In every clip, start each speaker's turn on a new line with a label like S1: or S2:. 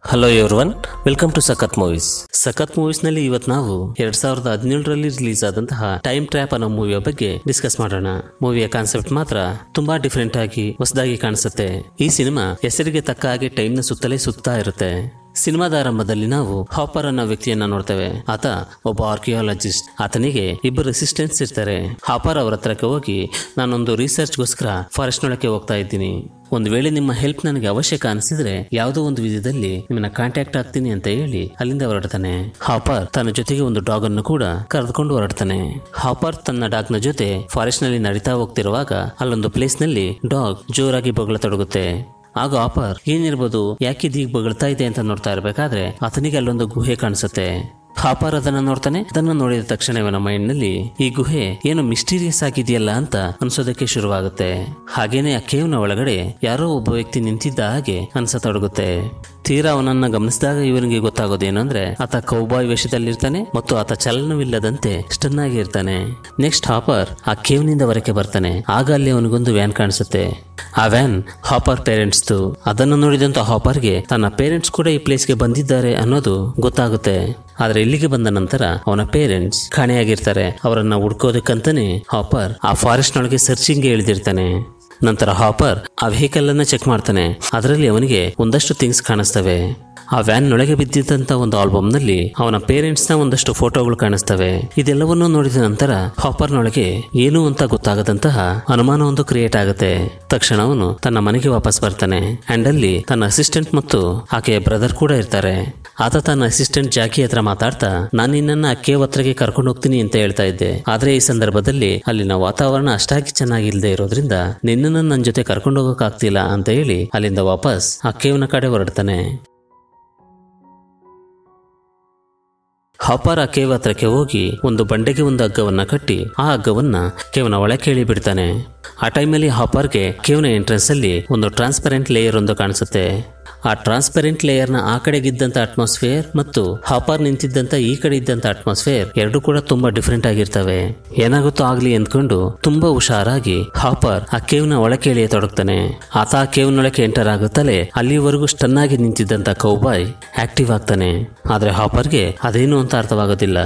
S1: hello everyone welcome to Sakath movies Sakath movies ನಲ್ಲಿ ಇವತ್ತು ನಾವು ಎರಡ್ ಸಾವಿರದ ಹದಿನೇಳರಲ್ಲಿ ರಿಲೀಸ್ ಆದಂತಹ ಟೈಮ್ ಟ್ರ್ಯಾಪ್ ಅನ್ನೋ ಮೂವಿಯ ಬಗ್ಗೆ ಡಿಸ್ಕಸ್ ಮಾಡೋಣ ಮೂವಿಯ ಕಾನ್ಸೆಪ್ಟ್ ಮಾತ್ರ ತುಂಬಾ ಡಿಫ್ರೆಂಟ್ ಆಗಿ ಹೊಸದಾಗಿ ಕಾಣಿಸುತ್ತೆ ಈ ಸಿನಿಮಾ ಹೆಸರಿಗೆ ತಕ್ಕ ಹಾಗೆ ಟೈಮ್ ನ ಸುತ್ತಲೇ ಸುತ್ತಾ ಇರುತ್ತೆ ಸಿನಿಮಾದ ಆರಂಭದಲ್ಲಿ ನಾವು ಹಾಪರ್ ಅನ್ನೋ ವ್ಯಕ್ತಿಯನ್ನ ನೋಡ್ತೇವೆ ಆತ ಒಬ್ಬ ಆರ್ಕಿಯಾಲಜಿಸ್ಟ್ ಆತನಿಗೆ ಇಬ್ಬರು ಅಸಿಸ್ಟೆಂಟ್ಸ್ ಇರ್ತಾರೆ ಹಾಪರ್ ಅವರ ಹತ್ರಕ್ಕೆ ಹೋಗಿ ನಾನೊಂದು ರಿಸರ್ಚ್ಗೋಸ್ಕರ ಫಾರೆಸ್ಟ್ ನೊಳಕ್ಕೆ ಹೋಗ್ತಾ ಇದ್ದೀನಿ ಒಂದು ವೇಳೆ ನಿಮ್ಮ ಹೆಲ್ಪ್ ನನಗೆ ಅವಶ್ಯಕ ಅನಿಸಿದ್ರೆ ಯಾವುದೋ ಒಂದು ವಿಧದಲ್ಲಿ ನಿಮ್ಮನ್ನ ಕಾಂಟ್ಯಾಕ್ಟ್ ಆಗ್ತೀನಿ ಅಂತ ಹೇಳಿ ಅಲ್ಲಿಂದ ಹೊರಡ್ತಾನೆ ಹಾಪರ್ ತನ್ನ ಜೊತೆಗೆ ಒಂದು ಡಾಗ್ ಅನ್ನು ಕೂಡ ಕರೆದುಕೊಂಡು ಹೊರಡ್ತಾನೆ ಹಾಪರ್ ತನ್ನ ಡಾಗ್ ನ ಜೊತೆ ಫಾರೆಸ್ಟ್ ನಲ್ಲಿ ನಡೀತಾ ಹೋಗ್ತಿರುವಾಗ ಅಲ್ಲೊಂದು ಪ್ಲೇಸ್ ನಲ್ಲಿ ಡಾಗ್ ಜೋರಾಗಿ ಬೊಗಳತೊಡಗುತ್ತೆ ಆಗ ಆಪರ್ ಏನಿರ್ಬೋದು ಯಾಕೆ ಇದೀಗ ಬೊಗಳ್ತಾ ಇದೆ ಅಂತ ನೋಡ್ತಾ ಇರಬೇಕಾದ್ರೆ ಆತನಿಗೆ ಅಲ್ಲೊಂದು ಗುಹೆ ಕಾಣಿಸುತ್ತೆ ಹಾಪರ್ ಅದನ್ನ ನೋಡ್ತಾನೆ ಅದನ್ನ ನೋಡಿದ ತಕ್ಷಣ ಇವನ ಮೈಂಡ್ ನಲ್ಲಿ ಈ ಗುಹೆ ಏನು ಮಿಸ್ಟೀರಿಯಸ್ ಆಗಿದೆಯಲ್ಲ ಅಂತ ಅನ್ಸೋದಕ್ಕೆ ಶುರುವಾಗುತ್ತೆ ಹಾಗೇನೆ ಆ ಕೇವ್ನ ಒಳಗಡೆ ಯಾರೋ ಒಬ್ಬ ವ್ಯಕ್ತಿ ನಿಂತಿದ್ದ ಹಾಗೆ ಅನ್ಸತೊಡಗುತ್ತೆ ತೀರಾ ಅವನನ್ನ ಗಮನಿಸಿದಾಗ ಇವನಿಗೆ ಗೊತ್ತಾಗೋದೇನು ಅಂದ್ರೆ ಆತ ಕೌಬಾಯ್ ವೇಷದಲ್ಲಿರ್ತಾನೆ ಮತ್ತು ಆತ ಚಲನವಿಲ್ಲದಂತೆ ಸ್ಟನ್ ಆಗಿ ಇರ್ತಾನೆ ನೆಕ್ಸ್ಟ್ ಹಾಪರ್ ಆ ಕೇವ್ನಿಂದ ಹೊರಕ್ಕೆ ಬರ್ತಾನೆ ಆಗ ಅಲ್ಲಿ ಅವನಿಗೊಂದು ವ್ಯಾನ್ ಕಾಣಿಸುತ್ತೆ ಆ ವ್ಯಾನ್ ಹಾಪರ್ ಪೇರೆಂಟ್ಸ್ದು ಅದನ್ನು ನೋಡಿದಂತ ಹಾಪರ್ಗೆ ತನ್ನ ಪೇರೆಂಟ್ಸ್ ಕೂಡ ಈ ಪ್ಲೇಸ್ಗೆ ಬಂದಿದ್ದಾರೆ ಅನ್ನೋದು ಗೊತ್ತಾಗುತ್ತೆ ಆದ್ರೆ ಇಲ್ಲಿಗೆ ಬಂದ ನಂತರ ಅವನ ಪೇರೆಂಟ್ಸ್ ಕಾಣೆಯಾಗಿರ್ತಾರೆ ಅವರನ್ನ ಹುಡ್ಕೋದಕ್ಕಂತಾನೆ ಹಾಪರ್ ಆ ಫಾರೆಸ್ಟ್ ನೊಳಗೆ ಸರ್ಚಿಂಗ್ಗೆ ಇಳಿದಿರ್ತಾನೆ ನಂತರ ಹಾಪರ್ ಆ ವೆಹಿಕಲ್ ಅನ್ನ ಚೆಕ್ ಮಾಡ್ತಾನೆ ಅದರಲ್ಲಿ ಅವನಿಗೆ ಒಂದಷ್ಟು ಥಿಂಗ್ಸ್ ಕಾಣಿಸ್ತವೆ ಆ ವ್ಯಾನ್ ನೊಳಗೆ ಬಿದ್ದಿದ್ದಂತ ಒಂದು ಆಲ್ಬಮ್ ನಲ್ಲಿ ಅವನ ಪೇರೆಂಟ್ಸ್ ನ ಒಂದಷ್ಟು ಫೋಟೋಗಳು ಕಾಣಿಸ್ತವೆ ಇದೆಲ್ಲವನ್ನೂ ನೋಡಿದ ನಂತರ ಹಾಪರ್ ನೊಳಗೆ ಏನು ಅಂತ ಗೊತ್ತಾಗದಂತಹ ಅನುಮಾನ ಒಂದು ಕ್ರಿಯೇಟ್ ಆಗುತ್ತೆ ತಕ್ಷಣ ಅವನು ತನ್ನ ಮನೆಗೆ ವಾಪಸ್ ಬರ್ತಾನೆ ಅಂಡ್ ಅಲ್ಲಿ ತನ್ನ ಅಸಿಸ್ಟೆಂಟ್ ಮತ್ತು ಆಕೆಯ ಬ್ರದರ್ ಕೂಡ ಇರ್ತಾರೆ ಆತ ತನ್ನ ಅಸಿಸ್ಟೆಂಟ್ ಜಾಕಿ ಹತ್ರ ಮಾತಾಡ್ತಾ ನಾನು ನಿನ್ನನ್ನ ಕೇವ್ ಹತ್ರಗೆ ಕರ್ಕೊಂಡು ಹೋಗ್ತೀನಿ ಅಂತ ಹೇಳ್ತಾ ಇದ್ದೆ ಆದ್ರೆ ಈ ಸಂದರ್ಭದಲ್ಲಿ ಅಲ್ಲಿನ ವಾತಾವರಣ ಅಷ್ಟಾಗಿ ಚೆನ್ನಾಗಿಲ್ಲದೆ ಇರೋದ್ರಿಂದ ನಿನ್ನನ್ನು ನನ್ನ ಜೊತೆ ಕರ್ಕೊಂಡು ಹೋಗೋಕ್ಕಾಗ್ತಿಲ್ಲ ಅಂತ ಹೇಳಿ ಅಲ್ಲಿಂದ ವಾಪಸ್ ಆ ಕೇವ್ನ ಕಡೆ ಹೊರಡ್ತಾನೆ ಹಾಪರ್ ಆ ಕೇವ್ ಹತ್ರಕ್ಕೆ ಹೋಗಿ ಒಂದು ಬಂಡೆಗೆ ಒಂದು ಹಗ್ಗವನ್ನ ಕಟ್ಟಿ ಆ ಹಗ್ಗವನ್ನ ಕೇವ್ನ ಒಳಕ್ಕೆ ಇಳಿ ಬಿಡ್ತಾನೆ ಆ ಟೈಮಲ್ಲಿ ಹಾಪರ್ಗೆ ಕೇವ್ನ ಎಂಟ್ರೆನ್ಸ್ ಅಲ್ಲಿ ಒಂದು ಟ್ರಾನ್ಸ್ಪರೆಂಟ್ ಲೇಯರ್ ಒಂದು ಕಾಣಿಸುತ್ತೆ ಆ ಟ್ರಾನ್ಸ್ಪರೆಂಟ್ ಲೇಯರ್ನ ಆ ಕಡೆಗಿದ್ದಂತ ಅಟ್ಮಾಸ್ಫಿಯರ್ ಮತ್ತು ಹಾಪರ್ ನಿಂತಿದ್ದಂತ ಈ ಕಡೆ ಇದ್ದಂತ ಅಟ್ಮಾಸ್ಫಿಯರ್ ಎರಡು ಕೂಡ ತುಂಬಾ ಡಿಫ್ರೆಂಟ್ ಆಗಿರ್ತವೆ ಏನಾಗುತ್ತೋ ಆಗ್ಲಿ ಅಂದ್ಕೊಂಡು ತುಂಬಾ ಹುಷಾರಾಗಿ ಹಾಪರ್ ಆ ಕೇವ್ನ ಒಳಕ್ಕೆ ಇಳಿಯತೊಡಗ್ತಾನೆ ಆತ ಆ ಕೇವ್ನೊಳಕ್ಕೆ ಎಂಟರ್ ಆಗುತ್ತಲೇ ಅಲ್ಲಿವರೆಗೂ ಸ್ಟನ್ ಆಗಿ ನಿಂತಿದ್ದಂತ ಕೌಬಾಯ್ ಆಕ್ಟಿವ್ ಆಗ್ತಾನೆ ಆದ್ರೆ ಹಾಪರ್ಗೆ ಅದೇನು ಅಂತ ಅರ್ಥವಾಗೋದಿಲ್ಲ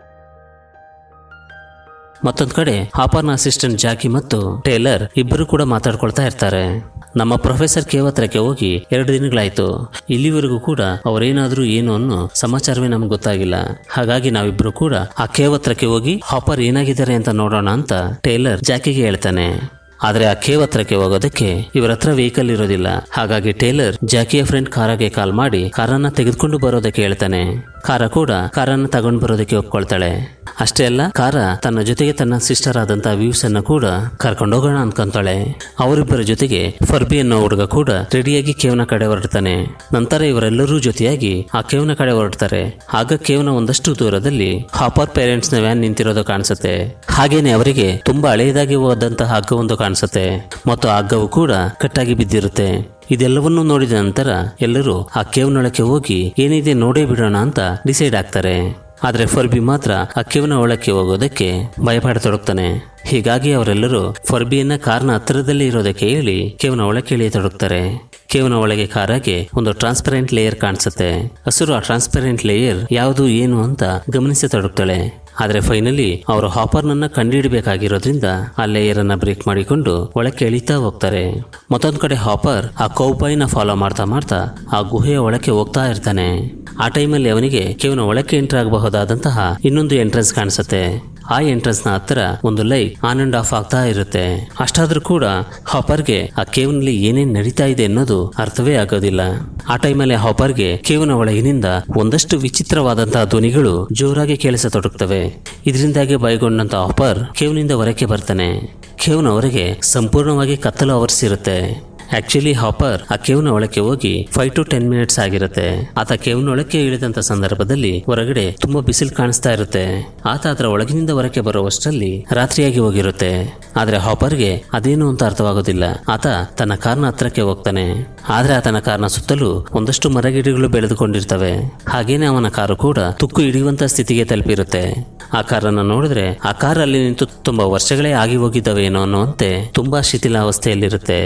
S1: ಮತ್ತೊಂದ್ ಕಡೆ ಹಾಪರ್ನ ಅಸಿಸ್ಟೆಂಟ್ ಜಾಕಿ ಮತ್ತು ಟೇಲರ್ ಇಬ್ಬರು ಕೂಡ ಮಾತಾಡ್ಕೊಳ್ತಾ ಇರ್ತಾರೆ ನಮ್ಮ ಪ್ರೊಫೆಸರ್ ಕೇವ್ ಹತ್ರಕ್ಕೆ ಹೋಗಿ ಎರಡು ದಿನಗಳಾಯ್ತು ಇಲ್ಲಿವರೆಗೂ ಕೂಡ ಅವರೇನಾದ್ರೂ ಏನು ಅನ್ನೋ ಸಮಾಚಾರವೇ ನಮ್ಗೆ ಗೊತ್ತಾಗಿಲ್ಲ ಹಾಗಾಗಿ ನಾವಿಬ್ರು ಕೂಡ ಆ ಕೇವ್ ಹತ್ರಕ್ಕೆ ಹೋಗಿ ಹಾಪರ್ ಏನಾಗಿದ್ದಾರೆ ಅಂತ ನೋಡೋಣ ಅಂತ ಟೇಲರ್ ಜಾಕಿಗೆ ಹೇಳ್ತಾನೆ ಆದ್ರೆ ಆ ಕೇವ್ ಹತ್ರಕ್ಕೆ ಹೋಗೋದಕ್ಕೆ ಇವರ ಹತ್ರ ವೆಹಿಕಲ್ ಇರೋದಿಲ್ಲ ಹಾಗಾಗಿ ಟೇಲರ್ ಜಾಕಿಯ ಫ್ರೆಂಡ್ ಕಾರಾಗೆ ಕಾಲ್ ಮಾಡಿ ಕಾರನ್ನ ತೆಗೆದುಕೊಂಡು ಬರೋದಕ್ಕೆ ಹೇಳ್ತಾನೆ ಕಾರ ಕೂಡ ಕಾರನ್ನ ತಗೊಂಡು ಬರೋದಕ್ಕೆ ಒಪ್ಕೊಳ್ತಾಳೆ ಅಷ್ಟೇ ಅಲ್ಲ ಕಾರ ತನ್ನ ಜೊತೆಗೆ ತನ್ನ ಸಿಸ್ಟರ್ ಆದಂತ ವ್ಯೂಸ್ ಅನ್ನ ಕೂಡ ಕರ್ಕೊಂಡು ಹೋಗೋಣ ಅನ್ಕೊಂತಾಳೆ ಅವರಿಬ್ಬರ ಜೊತೆಗೆ ಫರ್ಬಿ ಅನ್ನೋ ಹುಡುಗ ಕೂಡ ರೆಡಿಯಾಗಿ ಕೇವ್ನ ಕಡೆ ಹೊರಡ್ತಾನೆ ನಂತರ ಇವರೆಲ್ಲರೂ ಜೊತೆಯಾಗಿ ಆ ಕೇವ್ನ ಕಡೆ ಹೊರಡ್ತಾರೆ ಆಗ ಕೇವ್ನ ಒಂದಷ್ಟು ದೂರದಲ್ಲಿ ಹಾಪರ್ ಪೇರೆಂಟ್ಸ್ ನ ವ್ಯಾನ್ ನಿಂತಿರೋದು ಕಾಣಿಸುತ್ತೆ ಹಾಗೇನೆ ಅವರಿಗೆ ತುಂಬಾ ಹಳೆಯದಾಗಿ ಹೋದಂತಹ ಹಗ್ಗ ಒಂದು ಕಾಣಿಸುತ್ತೆ ಮತ್ತು ಆ ಹಗ್ಗವು ಕೂಡ ಕಟ್ಟಾಗಿ ಬಿದ್ದಿರುತ್ತೆ ಇದೆಲ್ಲವನ್ನೂ ನೋಡಿದ ನಂತರ ಎಲ್ಲರೂ ಆ ಕೇವ್ನೊಳಕ್ಕೆ ಹೋಗಿ ಏನಿದೆ ನೋಡೇ ಬಿಡೋಣ ಅಂತ ಡಿಸೈಡ್ ಆಗ್ತಾರೆ ಆದ್ರೆ ಫರ್ಬಿ ಮಾತ್ರ ಆ ಕೇವ್ನ ಒಳಕ್ಕೆ ಹೋಗೋದಕ್ಕೆ ಭಯಪಡತೊಡಗ್ತಾನೆ ಹೀಗಾಗಿ ಅವರೆಲ್ಲರೂ ಫರ್ಬಿಯನ್ನ ಕಾರ್ನ ಹತ್ತಿರದಲ್ಲಿ ಇರೋದಕ್ಕೆ ಹೇಳಿ ಕೇವ್ನ ಒಳಕ್ಕೆ ಇಳಿಯತೊಡಗ್ತಾರೆ ಕೇವ್ನ ಒಳಗೆ ಕಾರಾಗೆ ಒಂದು ಟ್ರಾನ್ಸ್ಪರೆಂಟ್ ಲೇಯರ್ ಕಾಣಿಸುತ್ತೆ ಹಸಿರು ಆ ಟ್ರಾನ್ಸ್ಪರೆಂಟ್ ಲೇಯರ್ ಯಾವುದು ಏನು ಅಂತ ಗಮನಿಸತೊಡಗ್ತಾಳೆ ಆದ್ರೆ ಫೈನಲಿ ಅವರು ಹಾಪರ್ನನ್ನ ಕಂಡುಹಿಡಬೇಕಾಗಿರೋದ್ರಿಂದ ಆ ಲೇಯರ್ ಅನ್ನ ಬ್ರೇಕ್ ಮಾಡಿಕೊಂಡು ಒಳಕ್ಕೆ ಎಳಿತಾ ಹೋಗ್ತಾರೆ ಮತ್ತೊಂದ್ ಕಡೆ ಹಾಪರ್ ಆ ಕೌಬಾಯ್ನ ಫಾಲೋ ಮಾಡ್ತಾ ಮಾಡ್ತಾ ಆ ಗುಹೆಯ ಒಳಕ್ಕೆ ಹೋಗ್ತಾ ಇರ್ತಾನೆ ಆ ಟೈಮಲ್ಲಿ ಅವನಿಗೆ ಕೇವನ ಒಳಕ್ಕೆ ಎಂಟರ್ ಆಗಬಹುದಾದಂತಹ ಇನ್ನೊಂದು ಎಂಟ್ರೆನ್ಸ್ ಕಾಣಿಸುತ್ತೆ ಆ ಎಂಟ್ರೆನ್ಸ್ ನ ಹತ್ರ ಒಂದು ಲೈಟ್ ಆನ್ ಅಂಡ್ ಆಫ್ ಆಗ್ತಾ ಇರುತ್ತೆ ಅಷ್ಟಾದ್ರೂ ಕೂಡ ಹಾಪರ್ಗೆ ಆ ಕೇವ್ನಲ್ಲಿ ಏನೇನ್ ನಡೀತಾ ಇದೆ ಅನ್ನೋದು ಅರ್ಥವೇ ಆಗೋದಿಲ್ಲ ಆ ಟೈಮಲ್ಲಿ ಹಾಪರ್ಗೆ ಕೇವ್ನ ಒಳಗಿನಿಂದ ಒಂದಷ್ಟು ವಿಚಿತ್ರವಾದಂತಹ ಧ್ವನಿಗಳು ಜೋರಾಗಿ ಕೇಳಿಸತೊಡಗ್ತವೆ ಇದರಿಂದಾಗಿ ಭಯಗೊಂಡಂತ ಹಾಪರ್ ಕೇವ್ನಿಂದ ಹೊರಕ್ಕೆ ಬರ್ತಾನೆ ಕೇವ್ನ ಹೊರಗೆ ಸಂಪೂರ್ಣವಾಗಿ ಕತ್ತಲು ಆವರಿಸಿರುತ್ತೆ ಆಕ್ಚುಲಿ ಹಾಪರ್ ಆ ಕೇವ್ನ ಒಳಕ್ಕೆ ಹೋಗಿ ಫೈವ್ ಟು ಟೆನ್ ಮಿನಿಟ್ಸ್ ಆಗಿರುತ್ತೆ ಆತ ಕೇವ್ನ ಒಳಕ್ಕೆ ಇಳಿದಂತ ಸಂದರ್ಭದಲ್ಲಿ ಹೊರಗಡೆ ತುಂಬಾ ಬಿಸಿಲು ಕಾಣಿಸ್ತಾ ಇರುತ್ತೆ ಆತ ಅದರ ಒಳಗಿನಿಂದ ಹೊರಕ್ಕೆ ಬರುವಷ್ಟರಲ್ಲಿ ರಾತ್ರಿಯಾಗಿ ಹೋಗಿರುತ್ತೆ ಆದ್ರೆ ಹಾಪರ್ಗೆ ಅದೇನು ಅಂತ ಅರ್ಥವಾಗೋದಿಲ್ಲ ಆತ ತನ್ನ ಕಾರ್ನ ಹತ್ರಕ್ಕೆ ಹೋಗ್ತಾನೆ ಆದ್ರೆ ಆತನ ಕಾರ್ನ ಸುತ್ತಲೂ ಒಂದಷ್ಟು ಮರಗಿಡಗಳು ಬೆಳೆದುಕೊಂಡಿರ್ತವೆ ಹಾಗೇನೆ ಅವನ ಕಾರು ಕೂಡ ತುಕ್ಕು ಹಿಡಿಯುವಂತ ಸ್ಥಿತಿಗೆ ತಲುಪಿರುತ್ತೆ ಆ ಕಾರನ್ನ ನೋಡಿದ್ರೆ ಆ ಕಾರ್ ಅಲ್ಲಿ ನಿಂತು ತುಂಬಾ ವರ್ಷಗಳೇ ಆಗಿ ಹೋಗಿದ್ದಾವೇನೋ ಅನ್ನುವಂತೆ ತುಂಬಾ ಶಿಥಿಲಾವಸ್ಥೆಯಲ್ಲಿರುತ್ತೆ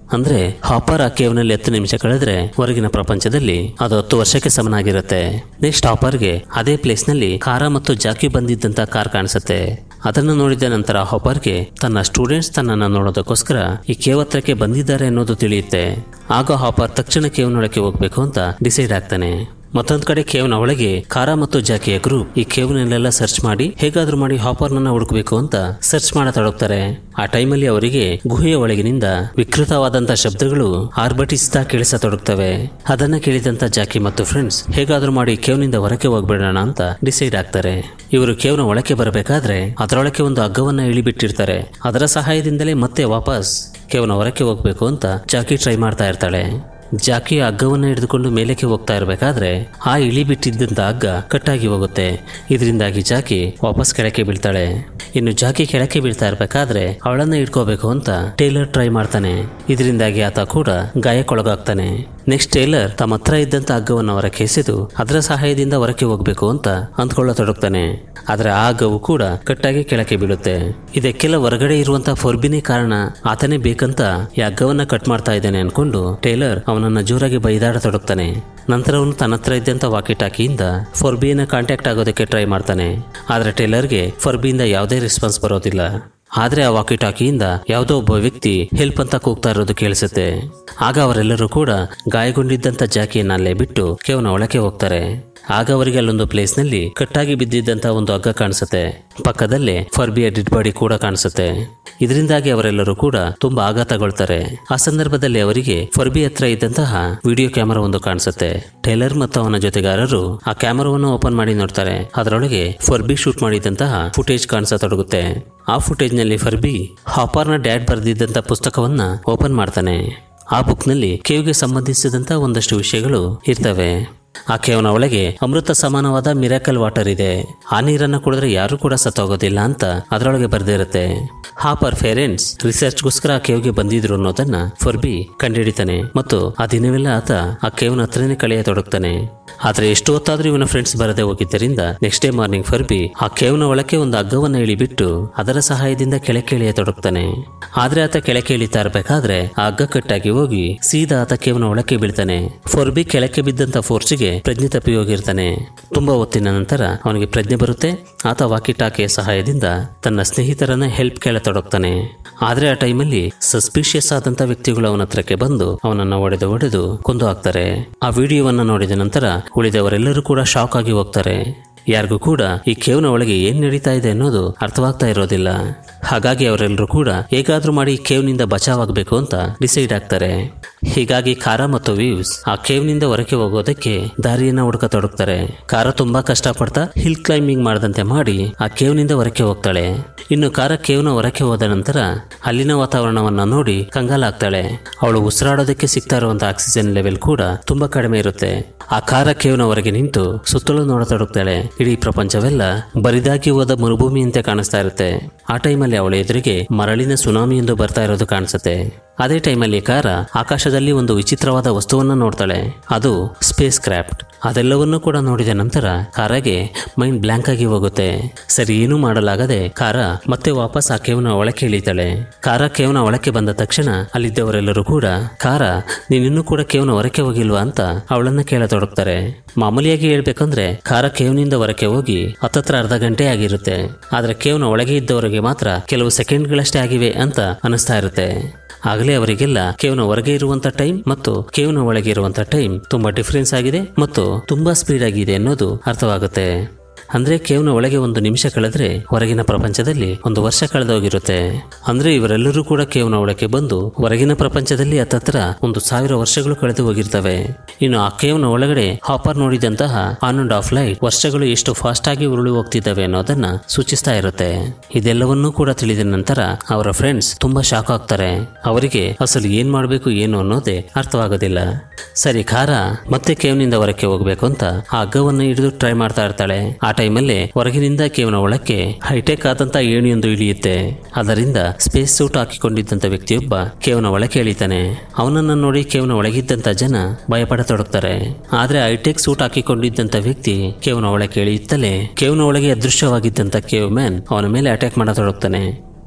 S1: ಅಂದ್ರೆ ಹಾಪರ್ ಆ ಕೇವ್ನಲ್ಲಿ ಹತ್ತು ನಿಮಿಷ ಕಳೆದ್ರೆ ಹೊರಗಿನ ಪ್ರಪಂಚದಲ್ಲಿ ಅದು ಹತ್ತು ವರ್ಷಕ್ಕೆ ಸಮನಾಗಿರುತ್ತೆ ನೆಕ್ಸ್ಟ್ ಹಾಪರ್ಗೆ ಅದೇ ಪ್ಲೇಸ್ ನಲ್ಲಿ ಖಾರ ಮತ್ತು ಜಾಕಿ ಬಂದಿದ್ದಂತ ಕಾರ್ ಕಾಣಿಸುತ್ತೆ ಅದನ್ನು ನೋಡಿದ ನಂತರ ಹಾಪರ್ಗೆ ತನ್ನ ಸ್ಟೂಡೆಂಟ್ಸ್ ತನ್ನನ್ನು ನೋಡೋದಕ್ಕೋಸ್ಕರ ಈ ಕೇವ್ ಹತ್ರಕ್ಕೆ ಬಂದಿದ್ದಾರೆ ಅನ್ನೋದು ತಿಳಿಯುತ್ತೆ ಆಗ ಹಾಪರ್ ತಕ್ಷಣ ಕೇವ್ನೊಳಕ್ಕೆ ಹೋಗ್ಬೇಕು ಅಂತ ಡಿಸೈಡ್ ಆಗ್ತಾನೆ ಮತ್ತೊಂದ್ ಕಡೆ ಕೇವ್ನ ಒಳಗೆ ಖಾರ ಮತ್ತು ಜಾಕಿಯ ಗ್ರೂಪ್ ಈ ಕೇವ್ನಲ್ಲೆಲ್ಲ ಸರ್ಚ್ ಮಾಡಿ ಹೇಗಾದ್ರೂ ಮಾಡಿ ಹಾಪರ್ನನ್ನ ಹುಡುಕ್ಬೇಕು ಅಂತ ಸರ್ಚ್ ಮಾಡತೊಡಗ್ತಾರೆ ಆ ಟೈಮಲ್ಲಿ ಅವರಿಗೆ ಗುಹೆಯ ಒಳಗಿನಿಂದ ವಿಕೃತವಾದಂತ ಶಬ್ದಗಳು ಆರ್ಭಟಿಸ್ತಾ ಕೇಳಿಸತೊಡಗ್ತವೆ ಅದನ್ನ ಕೇಳಿದಂತ ಜಾಕಿ ಮತ್ತು ಫ್ರೆಂಡ್ಸ್ ಹೇಗಾದ್ರೂ ಮಾಡಿ ಕೇವ್ನಿಂದ ಹೊರಕ್ಕೆ ಹೋಗ್ಬಿಡೋಣ ಅಂತ ಡಿಸೈಡ್ ಆಗ್ತಾರೆ ಇವರು ಕೇವ್ನ ಒಳಕ್ಕೆ ಬರಬೇಕಾದ್ರೆ ಅದರೊಳಕ್ಕೆ ಒಂದು ಹಗ್ಗವನ್ನ ಇಳಿಬಿಟ್ಟಿರ್ತಾರೆ ಅದರ ಸಹಾಯದಿಂದಲೇ ಮತ್ತೆ ವಾಪಸ್ ಕೇವ್ನ ಹೊರಕ್ಕೆ ಹೋಗ್ಬೇಕು ಅಂತ ಜಾಕಿ ಟ್ರೈ ಮಾಡ್ತಾ ಇರ್ತಾಳೆ ಜಾಕಿ ಹಗ್ಗವನ್ನು ಹಿಡಿದುಕೊಂಡು ಮೇಲಕ್ಕೆ ಹೋಗ್ತಾ ಇರಬೇಕಾದ್ರೆ ಆ ಇಳಿ ಬಿಟ್ಟಿದ್ದಂತ ಹಗ್ಗ ಕಟ್ಟಾಗಿ ಹೋಗುತ್ತೆ ಇದರಿಂದಾಗಿ ಜಾಕಿ ವಾಪಸ್ ಕೆಳಕ್ಕೆ ಬೀಳ್ತಾಳೆ ಇನ್ನು ಜಾಕಿ ಕೆಳಕ್ಕೆ ಬೀಳ್ತಾ ಇರಬೇಕಾದ್ರೆ ಅವಳನ್ನ ಹಿಡ್ಕೋಬೇಕು ಅಂತ ಟೇಲರ್ ಟ್ರೈ ಮಾಡ್ತಾನೆ ಇದರಿಂದಾಗಿ ಆತ ಕೂಡ ಗಾಯಕ್ಕೊಳಗಾಗ್ತಾನೆ ನೆಕ್ಸ್ಟ್ ಟೇಲರ್ ತಮ್ಮ ಹತ್ರ ಇದ್ದಂತ ಹಗ್ಗವನ್ನು ಹೊರಕ್ಕೆ ಎಸೆದು ಅದರ ಸಹಾಯದಿಂದ ಹೊರಕ್ಕೆ ಹೋಗ್ಬೇಕು ಅಂತ ಅಂದ್ಕೊಳ್ಳತೊಡಗ್ತಾನೆ ಆದ್ರೆ ಆ ಹಗ್ಗವು ಕೂಡ ಕಟ್ಟಾಗಿ ಕೆಳಕ್ಕೆ ಬೀಳುತ್ತೆ ಇದಕ್ಕೆಲ್ಲ ಹೊರಗಡೆ ಇರುವಂತ ಫೊರ್ಬಿನೇ ಕಾರಣ ಆತನೇ ಬೇಕಂತ ಈ ಹಗ್ಗವನ್ನ ಕಟ್ ಮಾಡ್ತಾ ಇದ್ದಾನೆ ಅನ್ಕೊಂಡು ಟೇಲರ್ ಅವನನ್ನ ಜೋರಾಗಿ ಬೈದಾಡತೊಡಗ್ತಾನೆ ನಂತರ ಅವನು ತನ್ನ ಹತ್ರ ಇದ್ದಂತ ವಾಕಿ ಟಾಕಿಯಿಂದ ಫೊರ್ಬಿಯನ್ನ ಕಾಂಟ್ಯಾಕ್ಟ್ ಆಗೋದಕ್ಕೆ ಟ್ರೈ ಮಾಡ್ತಾನೆ ಆದ್ರೆ ಟೇಲರ್ಗೆ ಫೊರ್ಬಿಯಿಂದ ಯಾವುದೇ ರೆಸ್ಪಾನ್ಸ್ ಬರೋದಿಲ್ಲ ಆದ್ರೆ ಆ ವಾಕಿ ಟಾಕಿಯಿಂದ ಯಾವುದೋ ಒಬ್ಬ ವ್ಯಕ್ತಿ ಹೆಲ್ಪ್ ಅಂತ ಕೂಗ್ತಾ ಇರೋದು ಕೇಳಿಸುತ್ತೆ ಆಗ ಅವರೆಲ್ಲರೂ ಕೂಡ ಗಾಯಗೊಂಡಿದ್ದಂತ ಜಾಕಿಯನ್ನ ಅಲ್ಲೇ ಬಿಟ್ಟು ಕೇವನ ಒಳಕ್ಕೆ ಹೋಗ್ತಾರೆ ಆಗ ಅವರಿಗೆ ಅಲ್ಲೊಂದು ಪ್ಲೇಸ್ ನಲ್ಲಿ ಕಟ್ಟಾಗಿ ಬಿದ್ದಿದ್ದಂತ ಒಂದು ಹಗ್ಗ ಕಾಣಿಸುತ್ತೆ ಪಕ್ಕದಲ್ಲೇ ಫರ್ಬಿಯ ಡೆಡ್ ಬಾಡಿ ಕೂಡ ಕಾಣಿಸುತ್ತೆ ಇದರಿಂದಾಗಿ ಅವರೆಲ್ಲರೂ ಕೂಡ ತುಂಬಾ ಆಘಾತಗೊಳ್ತಾರೆ ಆ ಸಂದರ್ಭದಲ್ಲಿ ಅವರಿಗೆ ಫರ್ಬಿ ಹತ್ರ ಇದ್ದಂತಹ ವಿಡಿಯೋ ಕ್ಯಾಮೆರಾ ಒಂದು ಕಾಣಿಸುತ್ತೆ ಟೈಲರ್ ಮತ್ತು ಅವನ ಜೊತೆಗಾರರು ಆ ಕ್ಯಾಮೆರಾವನ್ನು ಓಪನ್ ಮಾಡಿ ನೋಡ್ತಾರೆ ಅದರೊಳಗೆ ಫರ್ಬಿ ಶೂಟ್ ಮಾಡಿದಂತಹ ಫುಟೇಜ್ ಕಾಣಿಸತೊಡಗುತ್ತೆ ಆ ಫುಟೇಜ್ ನಲ್ಲಿ ಫರ್ಬಿ ಹಾಪರ್ನ ಡ್ಯಾಡ್ ಬರೆದಿದ್ದಂತ ಪುಸ್ತಕವನ್ನ ಓಪನ್ ಮಾಡ್ತಾನೆ ಆ ಬುಕ್ನಲ್ಲಿ ಕೇವ್ಗೆ ಸಂಬಂಧಿಸಿದಂತ ಒಂದಷ್ಟು ವಿಷಯಗಳು ಇರ್ತವೆ ಆ ಕೇವನ ಒಳಗೆ ಅಮೃತ ಸಮಾನವಾದ ಮಿರಾಕಲ್ ವಾಟರ್ ಇದೆ ಆ ನೀರನ್ನ ಕುಡಿದ್ರೆ ಯಾರು ಕೂಡ ಸತ್ತೋಗೋದಿಲ್ಲ ಅಂತ ಅದರೊಳಗೆ ಬರ್ದಿರುತ್ತೆ ಹಾಪರ್ ಫೇರೆಂಟ್ಸ್ ರಿಸರ್ಚ್ಗೋಸ್ಕರ ಆ ಕೇವ್ಗೆ ಬಂದಿದ್ರು ಅನ್ನೋದನ್ನ ಫರ್ಬಿ ಕಂಡುಹಿಡಿತಾನೆ ಮತ್ತು ಆ ದಿನವೆಲ್ಲ ಆತ ಆ ಕೇವ್ನ ಹತ್ರನೇ ಕಳೆಯತೊಡಗ್ತಾನೆ ಆದ್ರೆ ಎಷ್ಟು ಹೊತ್ತಾದ್ರೂ ಇವನ ಫ್ರೆಂಡ್ಸ್ ಬರದೆ ಹೋಗಿದ್ದರಿಂದ ನೆಕ್ಸ್ಟ್ ಡೇ ಮಾರ್ನಿಂಗ್ ಫರ್ಬಿ ಆ ಕೇವ್ನ ಒಳಕ್ಕೆ ಒಂದು ಹಗ್ಗವನ್ನ ಇಳಿಬಿಟ್ಟು ಅದರ ಸಹಾಯದಿಂದ ಕೆಳಕ್ಕೆ ಇಳಿಯತೊಡಗ್ತಾನೆ ಆದ್ರೆ ಆತ ಕೆಳಕ್ಕೆ ಇಳಿತಾ ಇರ್ಬೇಕಾದ್ರೆ ಆ ಹಗ್ಗ ಕಟ್ಟಾಗಿ ಹೋಗಿ ಸೀದಾ ಆತ ಕೇವ್ನ ಒಳಕ್ಕೆ ಬೀಳ್ತಾನೆ ಫೋರ್ಬಿ ಕೆಳಕ್ಕೆ ಬಿದ್ದಂತ ಫೋರ್ಸಿಗೆ ಪ್ರಜ್ಞೆ ತಪ್ಪಿ ಹೋಗಿರ್ತಾನೆ ತುಂಬಾ ಹೊತ್ತಿನ ನಂತರ ಅವನಿಗೆ ಪ್ರಜ್ಞೆ ಬರುತ್ತೆ ಆತ ವಾಕಿ ಟಾಕಿಯ ಸಹಾಯದಿಂದ ತನ್ನ ಸ್ನೇಹಿತರನ್ನ ಹೆಲ್ಪ್ ಕೇಳತೊಡಗ್ತಾನೆ ಆದ್ರೆ ಆ ಟೈಮಲ್ಲಿ ಸಸ್ಪಿಷಿಯಸ್ ಆದಂತ ವ್ಯಕ್ತಿಗಳು ಅವನ ಹತ್ರಕ್ಕೆ ಬಂದು ಅವನನ್ನ ಒಡೆದು ಒಡೆದು ಕೊಂದು ಹಾಕ್ತಾರೆ ಆ ವಿಡಿಯೋವನ್ನ ನೋಡಿದ ನಂತರ ಉಳಿದವರೆಲ್ಲರೂ ಕೂಡ ಶಾಕ್ ಆಗಿ ಹೋಗ್ತಾರೆ ಯಾರಿಗೂ ಕೂಡ ಈ ಕೇವ್ನ ಒಳಗೆ ಏನ್ ನಡೀತಾ ಇದೆ ಅನ್ನೋದು ಅರ್ಥವಾಗ್ತಾ ಇರೋದಿಲ್ಲ ಹಾಗಾಗಿ ಅವರೆಲ್ಲರೂ ಕೂಡ ಹೇಗಾದ್ರೂ ಮಾಡಿ ಈ ಕೇವ್ನಿಂದ ಬಚಾವಾಗಬೇಕು ಅಂತ ಡಿಸೈಡ್ ಆಗ್ತಾರೆ ಹೀಗಾಗಿ ಖಾರ ಮತ್ತು ವೀವ್ಸ್ ಆ ಕೇವ್ನಿಂದ ಹೊರಕ್ಕೆ ಹೋಗೋದಕ್ಕೆ ದಾರಿಯನ್ನ ಹುಡುಕತೊಡಗ್ತಾರೆ ಖಾರ ತುಂಬಾ ಕಷ್ಟಪಡ್ತಾ ಹಿಲ್ ಕ್ಲೈಂಬಿಂಗ್ ಮಾಡದಂತೆ ಮಾಡಿ ಆ ಕೇವ್ನಿಂದ ಹೊರಕ್ಕೆ ಹೋಗ್ತಾಳೆ ಇನ್ನು ಖಾರ ಕೇವ್ನ ಹೊರಕ್ಕೆ ಹೋದ ನಂತರ ಅಲ್ಲಿನ ವಾತಾವರಣವನ್ನ ನೋಡಿ ಕಂಗಾಲಾಗ್ತಾಳೆ ಅವಳು ಉಸಿರಾಡೋದಕ್ಕೆ ಸಿಗ್ತಾ ಇರುವಂತ ಆಕ್ಸಿಜನ್ ಲೆವೆಲ್ ಕೂಡ ತುಂಬಾ ಕಡಿಮೆ ಇರುತ್ತೆ ಆ ಖಾರ ಕೇವ್ನ ಹೊರಗೆ ನಿಂತು ಸುತ್ತಲೂ ನೋಡತೊಡಗ್ತಾಳೆ ಇಡೀ ಪ್ರಪಂಚವೆಲ್ಲ ಬರಿದಾಗಿ ಹೋದ ಮರುಭೂಮಿಯಂತೆ ಕಾಣಿಸ್ತಾ ಇರುತ್ತೆ ಆ ಟೈಮಲ್ಲಿ ಅವಳ ಎದುರಿಗೆ ಮರಳಿನ ಸುನಾಮಿ ಎಂದು ಬರ್ತಾ ಇರೋದು ಕಾಣಿಸುತ್ತೆ ಅದೇ ಟೈಮಲ್ಲಿ ಕಾರ ಆಕಾಶದಲ್ಲಿ ಒಂದು ವಿಚಿತ್ರವಾದ ವಸ್ತುವನ್ನ ನೋಡ್ತಾಳೆ ಅದು ಸ್ಪೇಸ್ ಕ್ರಾಫ್ಟ್ ಅದೆಲ್ಲವನ್ನೂ ಕೂಡ ನೋಡಿದ ನಂತರ ಕಾರಾಗೆ ಮೈಂಡ್ ಬ್ಲಾಂಕ್ ಆಗಿ ಹೋಗುತ್ತೆ ಸರಿ ಏನೂ ಮಾಡಲಾಗದೆ ಕಾರ ಮತ್ತೆ ವಾಪಸ್ ಆ ಕೇವ್ನ ಒಳಕ್ಕೆ ಇಳಿತಾಳೆ ಕಾರ ಕೇವ್ನ ಒಳಕ್ಕೆ ಬಂದ ತಕ್ಷಣ ಅಲ್ಲಿದ್ದವರೆಲ್ಲರೂ ಕೂಡ ಕಾರ ನೀನಿನ್ನೂ ಕೂಡ ಕೇವ್ನ ಹೊರಕ್ಕೆ ಹೋಗಿಲ್ವಾ ಅಂತ ಅವಳನ್ನ ಕೇಳತೊಡಗ್ತಾರೆ ಮಾಮೂಲಿಯಾಗಿ ಹೇಳ್ಬೇಕಂದ್ರೆ ಕಾರ ಕೇವ್ನಿಂದ ಹೊರಕ್ಕೆ ಹೋಗಿ ಹತ್ತತ್ರ ಅರ್ಧ ಗಂಟೆ ಆಗಿರುತ್ತೆ ಆದ್ರೆ ಕೇವ್ನ ಒಳಗೆ ಇದ್ದವರಿಗೆ ಮಾತ್ರ ಕೆಲವು ಸೆಕೆಂಡ್ಗಳಷ್ಟೇ ಆಗಿವೆ ಅಂತ ಅನಿಸ್ತಾ ಇರುತ್ತೆ ಆಗಲೇ ಅವರಿಗೆಲ್ಲ ಕೇವ್ನ ಹೊರಗೆ ಇರುವಂತ ಟೈಮ್ ಮತ್ತು ಕೇವ್ನ ಒಳಗೆ ಇರುವಂತ ಟೈಮ್ ತುಂಬಾ ಡಿಫರೆನ್ಸ್ ಆಗಿದೆ ಮತ್ತು ತುಂಬಾ ಸ್ಪೀಡ್ ಆಗಿದೆ ಅನ್ನೋದು ಅರ್ಥವಾಗುತ್ತೆ ಅಂದ್ರೆ ಕೇವ್ನ ಒಳಗೆ ಒಂದು ನಿಮಿಷ ಕಳೆದ್ರೆ ಹೊರಗಿನ ಪ್ರಪಂಚದಲ್ಲಿ ಒಂದು ವರ್ಷ ಕಳೆದೋಗಿರುತ್ತೆ ಅಂದ್ರೆ ಇವರೆಲ್ಲರೂ ಕೂಡ ಕೇವ್ನ ಒಳಗೆ ಬಂದು ಹೊರಗಿನ ಪ್ರಪಂಚದಲ್ಲಿ ಹತ್ತತ್ರ ಒಂದು ಸಾವಿರ ವರ್ಷಗಳು ಕಳೆದು ಹೋಗಿರ್ತವೆ ಇನ್ನು ಆ ಕೇವ್ನ ಒಳಗಡೆ ಹಾಪರ್ ನೋಡಿದಂತಹ ಆನ್ ಅಂಡ್ ಆಫ್ ಲೈಟ್ ವರ್ಷಗಳು ಎಷ್ಟು ಫಾಸ್ಟ್ ಆಗಿ ಉರುಳಿ ಹೋಗ್ತಿದ್ದಾವೆ ಅನ್ನೋದನ್ನ ಸೂಚಿಸ್ತಾ ಇರುತ್ತೆ ಇದೆಲ್ಲವನ್ನೂ ಕೂಡ ತಿಳಿದ ನಂತರ ಅವರ ಫ್ರೆಂಡ್ಸ್ ತುಂಬಾ ಶಾಕ್ ಆಗ್ತಾರೆ ಅವರಿಗೆ ಅಸಲು ಏನ್ ಮಾಡ್ಬೇಕು ಏನು ಅನ್ನೋದೇ ಅರ್ಥವಾಗೋದಿಲ್ಲ ಸರಿ ಖಾರ ಮತ್ತೆ ಕೇವ್ನಿಂದ ಹೊರಕ್ಕೆ ಹೋಗ್ಬೇಕು ಅಂತ ಆ ಹಗ್ಗವನ್ನು ಹಿಡಿದು ಟ್ರೈ ಮಾಡ್ತಾ ಇರ್ತಾಳೆ ಆ ಟೈಮಲ್ಲಿ ಹೊರಗಿನಿಂದ ಕೇವನ ಒಳಕ್ಕೆ ಹೈಟೆಕ್ ಆದಂತ ಏಣಿಯೊಂದು ಇಳಿಯುತ್ತೆ ಅದರಿಂದ ಸ್ಪೇಸ್ ಸೂಟ್ ಹಾಕಿಕೊಂಡಿದ್ದಂತ ವ್ಯಕ್ತಿಯೊಬ್ಬ ಕೇವನ ಒಳಕ್ಕೆ ಇಳಿತಾನೆ ಅವನನ್ನ ನೋಡಿ ಕೇವನ ಒಳಗಿದ್ದಂತ ಜನ ಭಯಪಡತೊಡಗ್ತಾರೆ ಆದ್ರೆ ಹೈಟೆಕ್ ಸೂಟ್ ಹಾಕಿಕೊಂಡಿದ್ದಂತ ವ್ಯಕ್ತಿ ಕೇವನ ಒಳಕ್ಕೆ ಇಳಿಯುತ್ತಲೇ ಕೇವನ ಒಳಗೆ ಅದೃಶ್ಯವಾಗಿದ್ದಂತ ಕೇವ್ ಮ್ಯಾನ್ ಅವನ ಮೇಲೆ ಅಟ್ಯಾಕ್ ಮಾಡತೊಡಗ್ತಾನೆ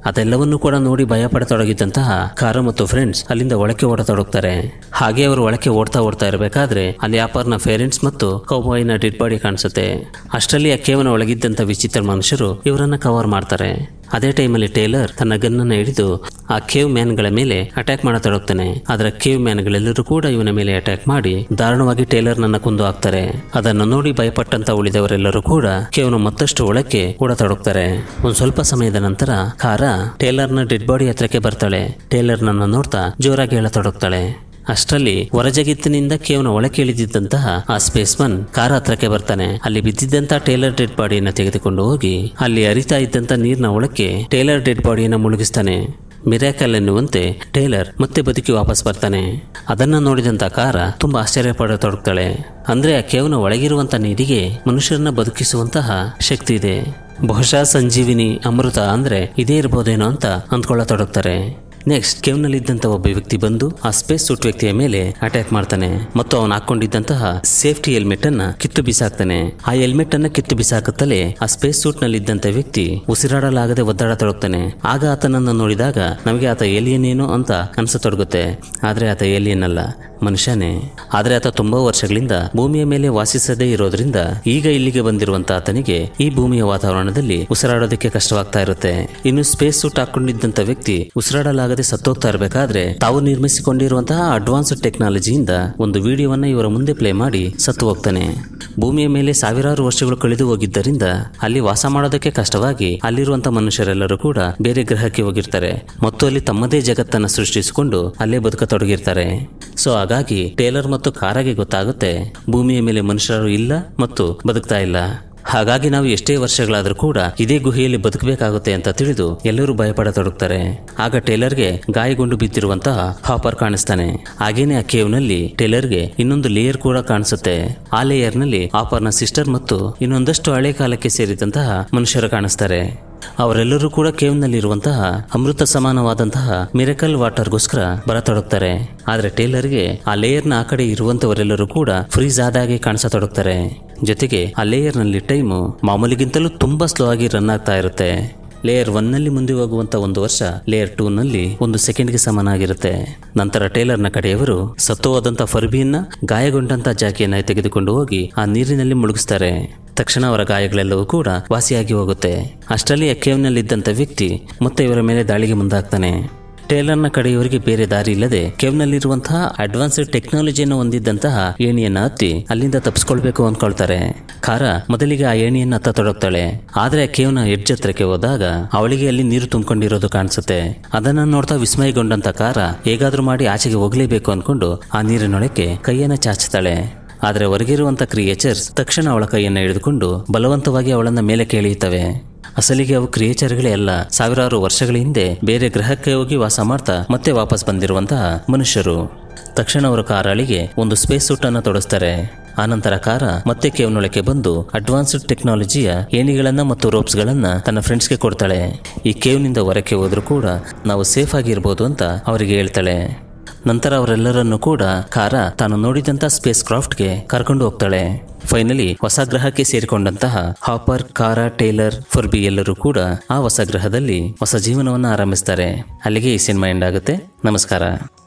S1: ಅದೆಲ್ಲವನ್ನೂ ಕೂಡ ನೋಡಿ ಭಯ ಪಡತೊಡಗಿದ್ದಂತಹ ಕಾರ ಮತ್ತು ಫ್ರೆಂಡ್ಸ್ ಅಲ್ಲಿಂದ ಒಳಕ್ಕೆ ಓಡತೊಡಗ್ತಾರೆ ಹಾಗೆ ಅವರು ಒಳಕ್ಕೆ ಓಡ್ತಾ ಓಡ್ತಾ ಇರಬೇಕಾದ್ರೆ ಅಲ್ಲಿ ಆಪರ್ನ ಪೇರೆಂಟ್ಸ್ ಮತ್ತು ಕೌಬಾಯಿನ ಡೆಡ್ ಬಾಡಿ ಕಾಣಿಸುತ್ತೆ ಅಷ್ಟರಲ್ಲಿ ಆ ಕೇವನ ಒಳಗಿದ್ದಂತ ವಿಚಿತ್ರ ಮನುಷ್ಯರು ಇವರನ್ನ ಕವರ್ ಮಾಡ್ತಾರೆ ಅದೇ ಟೈಮಲ್ಲಿ ಟೇಲರ್ ತನ್ನ ಗನ್ನನ್ನು ಹಿಡಿದು ಆ ಕೇವ್ ಮ್ಯಾನ್ಗಳ ಮೇಲೆ ಅಟ್ಯಾಕ್ ಮಾಡತೊಡಗ್ತಾನೆ ಅದರ ಕೇವ್ ಮ್ಯಾನ್ಗಳೆಲ್ಲರೂ ಕೂಡ ಇವನ ಮೇಲೆ ಅಟ್ಯಾಕ್ ಮಾಡಿ ದಾರುಣವಾಗಿ ಟೇಲರ್ ನನ್ನ ಕುಂದು ಹಾಕ್ತಾರೆ ಅದನ್ನು ನೋಡಿ ಭಯಪಟ್ಟಂತ ಉಳಿದವರೆಲ್ಲರೂ ಕೂಡ ಕೇವನ ಮತ್ತಷ್ಟು ಒಳಕ್ಕೆ ಓಡತೊಡಗ್ತಾರೆ ಒಂದ್ ಸ್ವಲ್ಪ ಸಮಯದ ನಂತರ ಕಾರ ಟೇಲರ್ನ ಡೆಡ್ ಬಾಡಿ ಹತ್ರಕ್ಕೆ ಬರ್ತಾಳೆ ಟೇಲರ್ ನನ್ನ ನೋಡ್ತಾ ಜೋರಾಗಿ ಹೇಳತೊಡಗ್ತಾಳೆ ಅಷ್ಟರಲ್ಲಿ ಹೊರಜಗಿತ್ತಿನಿಂದ ಕೇವನ ಒಳಕ್ಕೆ ಇಳಿದಿದ್ದಂತಹ ಆ ಸ್ಪೇಸ್ ಮನ್ ಕಾರ್ ಹತ್ರಕ್ಕೆ ಬರ್ತಾನೆ ಅಲ್ಲಿ ಬಿದ್ದಿದ್ದಂತ ಟೇಲರ್ ಡೆಡ್ ಬಾಡಿಯನ್ನ ತೆಗೆದುಕೊಂಡು ಹೋಗಿ ಅಲ್ಲಿ ಹರಿತಾ ಇದ್ದಂತ ನೀರಿನ ಒಳಕ್ಕೆ ಟೇಲರ್ ಡೆಡ್ ಬಾಡಿಯನ್ನ ಮುಳುಗಿಸ್ತಾನೆ ಮಿರಾಕಲ್ ಎನ್ನುವಂತೆ ಟೇಲರ್ ಮತ್ತೆ ಬದುಕಿ ವಾಪಸ್ ಬರ್ತಾನೆ ಅದನ್ನ ನೋಡಿದಂತ ಕಾರ ತುಂಬಾ ಆಶ್ಚರ್ಯ ಪಡತೊಡಗ್ತಾಳೆ ಅಂದ್ರೆ ಆ ಕೇವನ ಒಳಗಿರುವಂತ ನೀರಿಗೆ ಮನುಷ್ಯರನ್ನ ಬದುಕಿಸುವಂತಹ ಶಕ್ತಿ ಇದೆ ಬಹುಶಃ ಸಂಜೀವಿನಿ ಅಮೃತ ಅಂದ್ರೆ ಇದೇ ಇರ್ಬೋದೇನೋ ಅಂತ ಅಂದ್ಕೊಳ್ಳತೊಡಗ್ತಾರೆ ನೆಕ್ಸ್ಟ್ ಕೇವ್ನಲ್ಲಿದ್ದಂಥ ಒಬ್ಬ ವ್ಯಕ್ತಿ ಬಂದು ಆ ಸ್ಪೇಸ್ ಸೂಟ್ ವ್ಯಕ್ತಿಯ ಮೇಲೆ ಅಟ್ಯಾಕ್ ಮಾಡ್ತಾನೆ ಮತ್ತು ಅವನು ಹಾಕೊಂಡಿದ್ದಂತಹ ಸೇಫ್ಟಿ ಹೆಲ್ಮೆಟ್ ಅನ್ನ ಕಿತ್ತು ಬಿಸಾಕ್ತಾನೆ ಆ ಹೆಲ್ಮೆಟ್ ಅನ್ನ ಕಿತ್ತು ಬಿಸಾಕುತ್ತಲೇ ಆ ಸ್ಪೇಸ್ ಸೂಟ್ ನಲ್ಲಿ ಇದ್ದಂತ ವ್ಯಕ್ತಿ ಉಸಿರಾಡಲಾಗದೆ ಒದ್ದಾಡತೊಡಗ್ತಾನೆ ಆಗ ಆತನನ್ನು ನೋಡಿದಾಗ ನಮಗೆ ಆತ ಏಲಿಯನ್ ಏನೋ ಅಂತ ಅನ್ಸತೊಡಗುತ್ತೆ ಆದ್ರೆ ಆತ ಏಲಿಯನ್ ಅಲ್ಲ ಮನುಷ್ಯನೇ ಆದ್ರೆ ಆತ ತುಂಬಾ ವರ್ಷಗಳಿಂದ ಭೂಮಿಯ ಮೇಲೆ ವಾಸಿಸದೇ ಇರೋದ್ರಿಂದ ಈಗ ಇಲ್ಲಿಗೆ ಬಂದಿರುವಂತ ಆತನಿಗೆ ಈ ಭೂಮಿಯ ವಾತಾವರಣದಲ್ಲಿ ಉಸಿರಾಡೋದಕ್ಕೆ ಕಷ್ಟವಾಗ್ತಾ ಇರುತ್ತೆ ಇನ್ನು ಸ್ಪೇಸ್ ಸೂಟ್ ಹಾಕೊಂಡಿದ್ದಂತ ವ್ಯಕ್ತಿ ಉಸಿರಾಡಲಾಗದೆ ಸತ್ತೋಗ್ತಾ ಇರಬೇಕಾದ್ರೆ ತಾವು ನಿರ್ಮಿಸಿಕೊಂಡಿರುವಂತಹ ಅಡ್ವಾನ್ಸ್ಡ್ ಟೆಕ್ನಾಲಜಿಯಿಂದ ಒಂದು ವಿಡಿಯೋವನ್ನ ಇವರ ಮುಂದೆ ಪ್ಲೇ ಮಾಡಿ ಸತ್ತು ಹೋಗ್ತಾನೆ ಭೂಮಿಯ ಮೇಲೆ ಸಾವಿರಾರು ವರ್ಷಗಳು ಕಳೆದು ಹೋಗಿದ್ದರಿಂದ ಅಲ್ಲಿ ವಾಸ ಮಾಡೋದಕ್ಕೆ ಕಷ್ಟವಾಗಿ ಅಲ್ಲಿರುವಂತ ಮನುಷ್ಯರೆಲ್ಲರೂ ಕೂಡ ಬೇರೆ ಗ್ರಹಕ್ಕೆ ಹೋಗಿರ್ತಾರೆ ಮತ್ತು ಅಲ್ಲಿ ತಮ್ಮದೇ ಜಗತ್ತನ್ನ ಸೃಷ್ಟಿಸಿಕೊಂಡು ಅಲ್ಲೇ ಬದುಕತೊಡಗಿರ್ತಾರೆ ಸೊ ಹಾಗಾಗಿ ಟೇಲರ್ ಮತ್ತು ಕಾರಾಗೆ ಗೊತ್ತಾಗುತ್ತೆ ಭೂಮಿಯ ಮೇಲೆ ಮನುಷ್ಯರು ಇಲ್ಲ ಮತ್ತು ಬದುಕ್ತಾ ಇಲ್ಲ ಹಾಗಾಗಿ ನಾವು ಎಷ್ಟೇ ವರ್ಷಗಳಾದ್ರೂ ಕೂಡ ಇದೇ ಗುಹೆಯಲ್ಲಿ ಬದುಕಬೇಕಾಗುತ್ತೆ ಅಂತ ತಿಳಿದು ಎಲ್ಲರೂ ಭಯಪಡತೊಡಗ್ತಾರೆ ಆಗ ಟೇಲರ್ಗೆ ಗಾಯಗೊಂಡು ಬಿದ್ದಿರುವಂತಹ ಹಾಪರ್ ಕಾಣಿಸ್ತಾನೆ ಹಾಗೇನೆ ಆ ಕೇವ್ನಲ್ಲಿ ಟೇಲರ್ಗೆ ಇನ್ನೊಂದು ಲೇಯರ್ ಕೂಡ ಕಾಣಿಸುತ್ತೆ ಆ ಲೇಯರ್ನಲ್ಲಿ ಹಾಪರ್ನ ಸಿಸ್ಟರ್ ಮತ್ತು ಇನ್ನೊಂದಷ್ಟು ಹಳೆ ಕಾಲಕ್ಕೆ ಸೇರಿದಂತಹ ಮನುಷ್ಯರು ಕಾಣಿಸ್ತಾರೆ ಅವರೆಲ್ಲರೂ ಕೂಡ ಕೇವ್ನಲ್ಲಿರುವಂತಹ ಅಮೃತ ಸಮಾನವಾದಂತಹ ಮಿರಕಲ್ ವಾಟರ್ಗೋಸ್ಕರ ಬರತೊಡಗ್ತಾರೆ ಆದ್ರೆ ಟೇಲರ್ಗೆ ಆ ಲೇಯರ್ನ ಆ ಕಡೆ ಇರುವಂತವರೆಲ್ಲರೂ ಕೂಡ ಫ್ರೀಸ್ ಆದಾಗೆ ಕಾಣಿಸತೊಡಗ್ತಾರೆ ಜೊತೆಗೆ ಆ ಲೇಯರ್ನಲ್ಲಿ ಟೈಮು ಮಾಮೂಲಿಗಿಂತಲೂ ತುಂಬಾ ಸ್ಲೋ ಆಗಿ ರನ್ ಆಗ್ತಾ ಇರುತ್ತೆ ಲೇಯರ್ ಒನ್ನಲ್ಲಿ ಮುಂದೆ ಹೋಗುವಂತ ಒಂದು ವರ್ಷ ಲೇಯರ್ ಟೂ ನಲ್ಲಿ ಒಂದು ಸೆಕೆಂಡ್ಗೆ ಸಮನಾಗಿರುತ್ತೆ ನಂತರ ಟೇಲರ್ನ ಕಡೆಯವರು ಸತ್ತು ಹೋದಂತ ಫರ್ಬಿಯನ್ನ ಗಾಯಗೊಂಡಂತ ಜಾಕಿಯನ್ನ ತೆಗೆದುಕೊಂಡು ಹೋಗಿ ಆ ನೀರಿನಲ್ಲಿ ಮುಳುಗಿಸ್ತಾರೆ ತಕ್ಷಣ ಅವರ ಗಾಯಗಳೆಲ್ಲವೂ ಕೂಡ ವಾಸಿಯಾಗಿ ಹೋಗುತ್ತೆ ಅಷ್ಟರಲ್ಲಿ ಆ ಕೇವ್ನಲ್ಲಿದ್ದಂಥ ವ್ಯಕ್ತಿ ಮತ್ತೆ ಇವರ ಮೇಲೆ ದಾಳಿಗೆ ಮುಂದಾಗ್ತಾನೆ ಟೇಲರ್ನ ಕಡೆಯವರಿಗೆ ಬೇರೆ ದಾರಿ ಇಲ್ಲದೆ ಕೇವ್ನಲ್ಲಿರುವಂತಹ ಅಡ್ವಾನ್ಸ್ಡ್ ಟೆಕ್ನಾಲಜಿಯನ್ನು ಹೊಂದಿದ್ದಂತಹ ಏಣಿಯನ್ನ ಹತ್ತಿ ಅಲ್ಲಿಂದ ತಪ್ಪಿಸ್ಕೊಳ್ಬೇಕು ಅನ್ಕೊಳ್ತಾರೆ ಖಾರ ಮೊದಲಿಗೆ ಆ ಏಣಿಯನ್ನ ಹತ್ತ ತೊಡಗ್ತಾಳೆ ಆದ್ರೆ ಆ ಕೇವ್ನ ಎಡ್ಜ್ ಹತ್ರಕ್ಕೆ ಹೋದಾಗ ಅವಳಿಗೆ ಅಲ್ಲಿ ನೀರು ತುಂಬಿಕೊಂಡಿರೋದು ಕಾಣಿಸುತ್ತೆ ಅದನ್ನ ನೋಡ್ತಾ ವಿಸ್ಮಯಗೊಂಡಂತ ಕಾರ ಹೇಗಾದ್ರೂ ಮಾಡಿ ಆಚೆಗೆ ಹೋಗ್ಲೇಬೇಕು ಅನ್ಕೊಂಡು ಆ ನೀರಿನೊಳಕ್ಕೆ ಕೈಯನ್ನ ಚಾಚುತ್ತಾಳೆ ಆದ್ರೆ ಹೊರಗಿರುವಂತ ಕ್ರಿಯೇಚರ್ಸ್ ತಕ್ಷಣ ಅವಳ ಕೈಯನ್ನ ಹಿಡಿದುಕೊಂಡು ಬಲವಂತವಾಗಿ ಅವಳನ್ನ ಮೇಲೆ ಕೇಳಿಯುತ್ತವೆ ಅಸಲಿಗೆ ಅವು ಕ್ರಿಯೇಚರ್ಗಳೇ ಅಲ್ಲ ಸಾವಿರಾರು ವರ್ಷಗಳ ಹಿಂದೆ ಬೇರೆ ಗ್ರಹಕ್ಕೆ ಹೋಗಿ ವಾಸ ಮಾಡ್ತಾ ಮತ್ತೆ ವಾಪಸ್ ಬಂದಿರುವಂತಹ ಮನುಷ್ಯರು ತಕ್ಷಣ ಅವರು ಕಾರಾಳಿಗೆ ಒಂದು ಸ್ಪೇಸ್ ಸೂಟ್ ಅನ್ನ ತೊಡಸ್ತಾರೆ ಆನಂತರ ಕಾರ ಮತ್ತೆ ಕೇವ್ನೊಳಕ್ಕೆ ಬಂದು ಅಡ್ವಾನ್ಸ್ಡ್ ಟೆಕ್ನಾಲಜಿಯ ಏಣಿಗಳನ್ನ ಮತ್ತು ರೋಪ್ಸ್ ಗಳನ್ನ ತನ್ನ ಫ್ರೆಂಡ್ಸ್ಗೆ ಕೊಡ್ತಾಳೆ ಈ ಕೇವ್ನಿಂದ ಹೊರಕ್ಕೆ ಹೋದ್ರೂ ಕೂಡ ನಾವು ಸೇಫ್ ಆಗಿರ್ಬೋದು ಅಂತ ಅವರಿಗೆ ಹೇಳ್ತಾಳೆ ನಂತರ ಅವರೆಲ್ಲರನ್ನು ಕೂಡ ಕಾರ ತಾನು ನೋಡಿದಂತ ಸ್ಪೇಸ್ ಕ್ರಾಫ್ಟ್ಗೆ ಕರ್ಕೊಂಡು ಹೋಗ್ತಾಳೆ ಫೈನಲಿ ಹೊಸ ಗ್ರಹಕ್ಕೆ ಸೇರಿಕೊಂಡಂತಹ ಹಾಪರ್ ಕಾರ ಟೇಲರ್ ಫರ್ಬಿ ಎಲ್ಲರೂ ಕೂಡ ಆ ಹೊಸ ಗ್ರಹದಲ್ಲಿ ಹೊಸ ಜೀವನವನ್ನು ಆರಂಭಿಸ್ತಾರೆ ಅಲ್ಲಿಗೆ ಈ ಸಿನಿಮಾ ಎಂಡ್ ಆಗುತ್ತೆ ನಮಸ್ಕಾರ